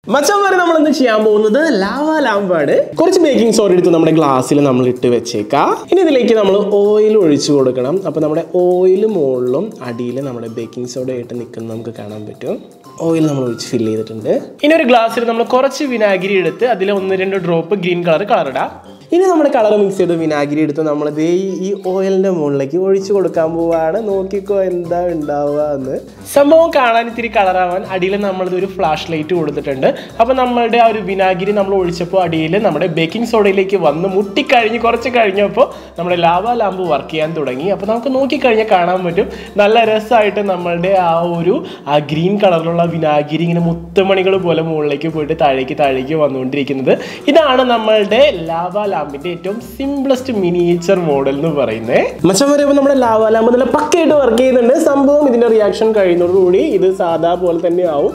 മച്ചാൻ വരെ നമ്മൾ ഇന്ന് ചെയ്യാൻ പോകുന്നത് ലാവ ലാമ്പാണ് കുറച്ച് ബേക്കിംഗ് സോഡ എടുത്ത് നമ്മുടെ ഗ്ലാസ്സിൽ നമ്മൾ ഇട്ട് വെച്ചേക്കാം ഇനി ഇതിലേക്ക് നമ്മൾ ഓയിൽ ഒഴിച്ചു കൊടുക്കണം അപ്പോൾ നമ്മുടെ ഓയിൽ മുകളിലും അടിയിൽ നമ്മുടെ ബേക്കിംഗ് സോഡ ആയിട്ട് നിൽക്കുന്നത് നമുക്ക് കാണാൻ പറ്റും ഓയിൽ നമ്മൾ ഒഴിച്ച് ഫില്ല് ചെയ്തിട്ടുണ്ട് ഇനി ഒരു ഗ്ലാസ്സിൽ നമ്മൾ കുറച്ച് വിനാഗിരി എടുത്ത് അതിൽ ഒന്ന് രണ്ട് ഡ്രോപ്പ് ഗ്രീൻ കളർ കളർ ഇടാം ഇനി നമ്മുടെ കളർ മിക്സ് ചെയ്ത് വിനാഗിരി എടുത്ത് നമ്മൾ ദേ ഈ- ഈ ഓയിലിന്റെ മുകളിലേക്ക് ഒഴിച്ചു കൊടുക്കാൻ പോവാണ് നോക്കിക്കോ എന്താ ഉണ്ടാവുക എന്ന് സംഭവം കാണാൻ ഇത്തിരി കളറാവാൻ അടിയിൽ നമ്മളിത് ഒരു ഫ്ലാഷ് ലൈറ്റ് കൊടുത്തിട്ടുണ്ട് അപ്പോൾ നമ്മളുടെ ആ ഒരു വിനാഗിരി നമ്മൾ ഒഴിച്ചപ്പോൾ അടിയിൽ നമ്മുടെ ബേക്കിംഗ് സോഡയിലേക്ക് വന്ന് മുട്ടിക്കഴിഞ്ഞ് കുറച്ച് കഴിഞ്ഞപ്പോൾ നമ്മുടെ ലാവ ലാമ്പ് വർക്ക് ചെയ്യാൻ തുടങ്ങി അപ്പോൾ നമുക്ക് നോക്കിക്കഴിഞ്ഞാൽ കാണാൻ പറ്റും നല്ല രസമായിട്ട് നമ്മളുടെ ആ ഒരു ആ ഗ്രീൻ കളറിലുള്ള വിനാഗിരി ഇങ്ങനെ മുത്തുമണികൾ പോലെ മുകളിലേക്ക് പോയിട്ട് താഴേക്ക് താഴേക്ക് വന്നുകൊണ്ടിരിക്കുന്നത് ഇതാണ് നമ്മളുടെ ലാവ ലാമ്പിന്റെ ഏറ്റവും സിംപ്ലസ്റ്റ് മിനിയേച്ചർ മോഡൽ എന്ന് പറയുന്നത് മച്ചം പറയുമ്പോൾ നമ്മുടെ ലാവ ലാമ്പ് നല്ല പക്കയായിട്ട് വർക്ക് ചെയ്യുന്നുണ്ട് സംഭവം ഇതിന്റെ റിയാക്ഷൻ കഴിയുന്നതോടുകൂടി ഇത് സാധാ പോലെ തന്നെ ആവും